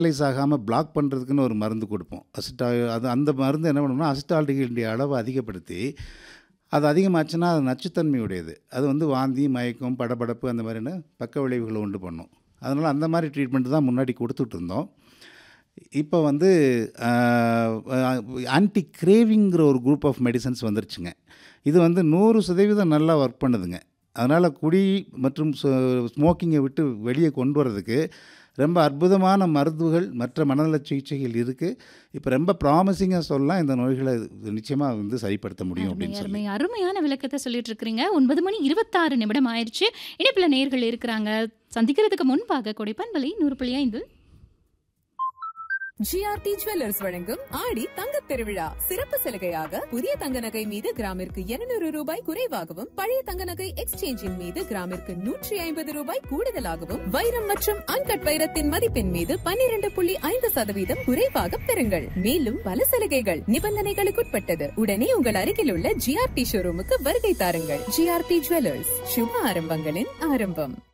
release ஆகாமல் black பண்ணுறதுக்குன்னு ஒரு மருந்து கொடுப்போம் அசிட்டா அது அந்த மருந்து என்ன பண்ணோம்னா அசிட்டால்டிகளுடைய அளவை அதிகப்படுத்தி அது அதிகமாச்சுன்னா அது நச்சுத்தன்மையுடையது அது வந்து வாந்தி மயக்கம் படபடப்பு அந்த மாதிரியான பக்க விளைவுகளை உண்டு பண்ணும் அதனால் அந்த மாதிரி ட்ரீட்மெண்ட் தான் முன்னாடி கொடுத்துட்டு இருந்தோம் இப்போ வந்து ஆன்டி கிரேவிங்கிற ஒரு குரூப் ஆஃப் மெடிசன்ஸ் வந்துருச்சுங்க இது வந்து நூறு சதவீதம் நல்லா ஒர்க் பண்ணுதுங்க அதனால் குடி மற்றும் ஸ்மோக்கிங்கை விட்டு வெளியே கொண்டு வரதுக்கு ரொம்ப அற்புதமான மருந்துகள் மற்ற மனநல சிகிச்சைகள் இருக்குது இப்போ ரொம்ப ப்ராமிசிங்காக சொல்லலாம் இந்த நோய்களை நிச்சயமாக வந்து சரிப்படுத்த முடியும் அருமை அப்படின்னு சொல்லி அருமை அருமையான விளக்கத்தை சொல்லிட்டு இருக்கிறீங்க ஒன்பது மணி இருபத்தாறு நிமிடம் ஆயிடுச்சு இணைப்புல நேர்கள் இருக்கிறாங்க சந்திக்கிறதுக்கு முன்பாக கொடைப்பண்பலை நூறு புள்ளி ஐந்து ஜிஆர்டி ஜுவல்லர்ஸ் வழங்கும் ஆடி தங்கத் திருவிழா சிறப்பு சலுகையாக புதிய தங்க நகை மீது கிராமிற்கு 200 ரூபாய் குறைவாகவும் பழைய தங்க நகை எக்ஸ்சேஞ்சின் மீது கிராமிற்கு நூற்றி ஐம்பது ரூபாய் கூடுதலாகவும் வைரம் மற்றும் அன்கட் வைரத்தின் மதிப்பின் மீது 12.5% புள்ளி ஐந்து சதவீதம் குறைவாக பெறுங்கள் மேலும் பல சலுகைகள் நிபந்தனைகளுக்குட்பட்டது உடனே உங்கள் அருகில் உள்ள ஜிஆர்டி ஷோரூமுக்கு வருகை தாருங்கள் ஜிஆர்டி ஜுவல்லர்ஸ் சுப ஆரம்பங்களின் ஆரம்பம்